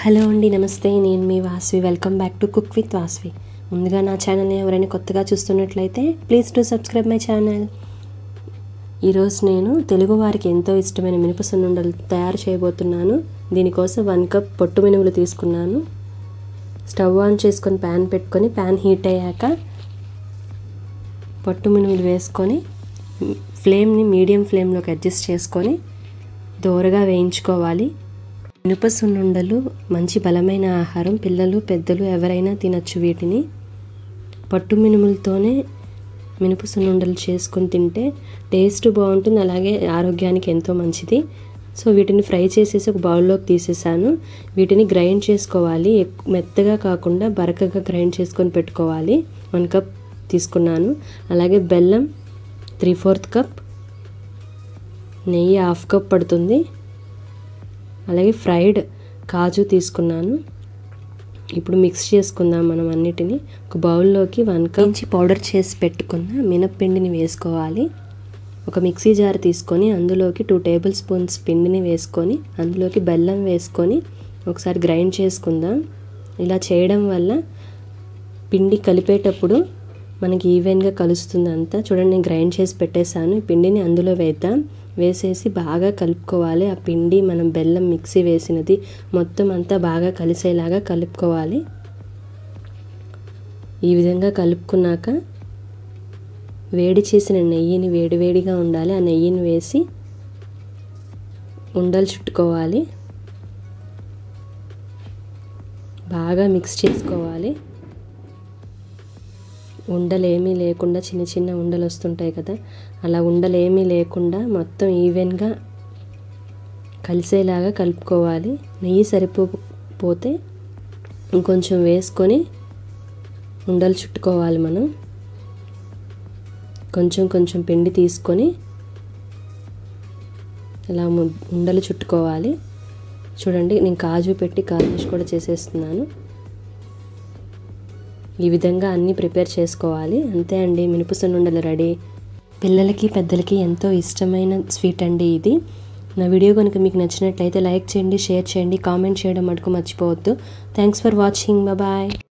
hello అండి నమస్తే నేను మీ Vasvi welcome back to cook with Vasvi ముందుగా నా ఛానల్ని ఎవరైనా కొత్తగా చూస్తున్నట్లయితే please to subscribe my channel ఈరోజు నేను తెలుగు వారికి ఎంతో ఇష్టమైన మినప సున్నుండలు తయారు చేయబోతున్నాను దీనికోసం వన్ కప్ పొట్టు మినుములు తీసుకున్నాను స్టవ్ ఆన్ చేసుకొని ప్యాన్ పెట్టుకొని ప్యాన్ హీట్ అయ్యాక పొట్టు మినుములు వేసుకొని ఫ్లేమ్ని మీడియం ఫ్లేమ్లోకి అడ్జస్ట్ చేసుకొని దోరగా వేయించుకోవాలి మినప సున్నుండలు మంచి బలమైన ఆహారం పిల్లలు పెద్దలు ఎవరైనా తినచ్చు వీటిని పట్టు మినుములతోనే మినప సున్నుండలు చేసుకొని తింటే టేస్ట్ బాగుంటుంది అలాగే ఆరోగ్యానికి ఎంతో మంచిది సో వీటిని ఫ్రై చేసేసి ఒక బౌల్లోకి తీసేసాను వీటిని గ్రైండ్ చేసుకోవాలి మెత్తగా కాకుండా బరకగా గ్రైండ్ చేసుకొని పెట్టుకోవాలి వన్ కప్ తీసుకున్నాను అలాగే బెల్లం త్రీ ఫోర్త్ కప్ నెయ్యి హాఫ్ కప్ పడుతుంది అలాగే ఫ్రైడ్ కాజు తీసుకున్నాను ఇప్పుడు మిక్స్ చేసుకుందాం మనం అన్నిటిని ఒక బౌల్లోకి వన్ కప్ పౌడర్ చేసి పెట్టుకున్న మినప్పిండిని వేసుకోవాలి ఒక మిక్సీ జార్ తీసుకొని అందులోకి టూ టేబుల్ స్పూన్స్ పిండిని వేసుకొని అందులోకి బెల్లం వేసుకొని ఒకసారి గ్రైండ్ చేసుకుందాం ఇలా చేయడం వల్ల పిండి కలిపేటప్పుడు మనకి ఈవెన్గా కలుస్తుంది అంతా చూడండి నేను గ్రైండ్ చేసి పెట్టేశాను ఈ పిండిని అందులో వేద్దాం వేసేసి బాగా కలుపుకోవాలి ఆ పిండి మనం బెల్లం మిక్సీ వేసినది మొత్తం అంతా బాగా కలిసేలాగా కలుపుకోవాలి ఈ విధంగా కలుపుకున్నాక వేడి చేసిన నెయ్యిని వేడివేడిగా ఉండాలి ఆ నెయ్యిని వేసి ఉండలు చుట్టుకోవాలి బాగా మిక్స్ చేసుకోవాలి ఉండలు ఏమీ లేకుండా చిన్న చిన్న ఉండలు వస్తుంటాయి కదా అలా ఉండలు ఏమీ లేకుండా మొత్తం ఈవెన్గా కలిసేలాగా కలుపుకోవాలి నెయ్యి సరిపోతే ఇంకొంచెం వేసుకొని ఉండలు చుట్టుకోవాలి మనం కొంచెం కొంచెం పిండి తీసుకొని ఇలా ఉండలు చుట్టుకోవాలి చూడండి నేను కాజు పెట్టి గార్నిష్ కూడా చేసేస్తున్నాను ఈ విధంగా అన్నీ ప్రిపేర్ చేసుకోవాలి అంతే అండి మినప సున్నుండలు రెడీ పిల్లలకి పెద్దలకి ఎంతో ఇష్టమైన స్వీట్ అండి ఇది నా వీడియో కనుక మీకు నచ్చినట్లయితే లైక్ చేయండి షేర్ చేయండి కామెంట్ చేయడం మటుకు మర్చిపోవద్దు థ్యాంక్స్ ఫర్ వాచింగ్ బాయ్